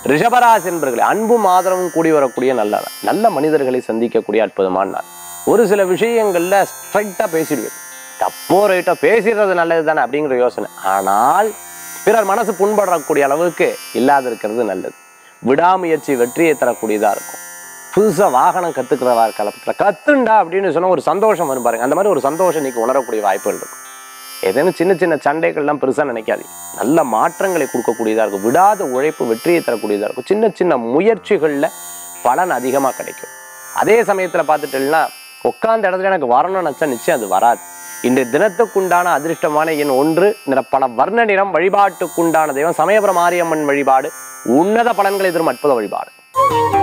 ரிஷபராசி என்பர்களே அன்பும் ஆதரவும் கூடி வரக்கூடிய அன்பும் ஆதரவும் கூடி வரக்கூடிய நல்ல நாள் நல்ல மனிதர்களை சந்திக்கக்கூடிய அற்புதமான நாள் ஒரு சில விஷயங்கள்ல ஸ்ட்ரைட்டா பேசிடுவேன் தப்போ ரைட்டோ பேசிடுறது நல்லது தானே அப்படிங்கிற யோசனை ஆனால் பிறர் மனசு புண்படக்கூடிய அளவுக்கு இல்லாத இருக்கிறது நல்லது விடாமுயற்சி வெற்றியை தரக்கூடியதா இருக்கும் புதுசா வாகனம் கத்துக்கிறவா காலத்துல கத்துண்டா அப்படின்னு சொன்னா ஒரு சந்தோஷம் வரும் பாருங்க அந்த மாதிரி ஒரு சந்தோஷம் இன்னைக்கு உணரக்கூடிய வாய்ப்புகள் இருக்கும் ஏதேனும் சின்ன சின்ன சண்டைகள்லாம் பெருசா நினைக்காதீங்க நல்ல மாற்றங்களை கொடுக்கக்கூடியதா இருக்கும் விடாத உழைப்பு வெற்றியை தரக்கூடியதா இருக்கும் சின்ன சின்ன முயற்சிகள்ல பலன் அதிகமா கிடைக்கும் அதே சமயத்துல பார்த்துட்டேன்னா உட்கார்ந்த இடத்துல எனக்கு வரணும்னு நினைச்சா நிச்சயம் அது வராது இன்றைய தினத்துக்குண்டான அதிர்ஷ்டமான எண் ஒன்று நிற பல வர்ண நிறம் வழிபாட்டுக்குண்டான தெய்வம் சமயபுரம் மாரியம்மன் வழிபாடு உன்னத பலன்களை தரும் அற்புத வழிபாடு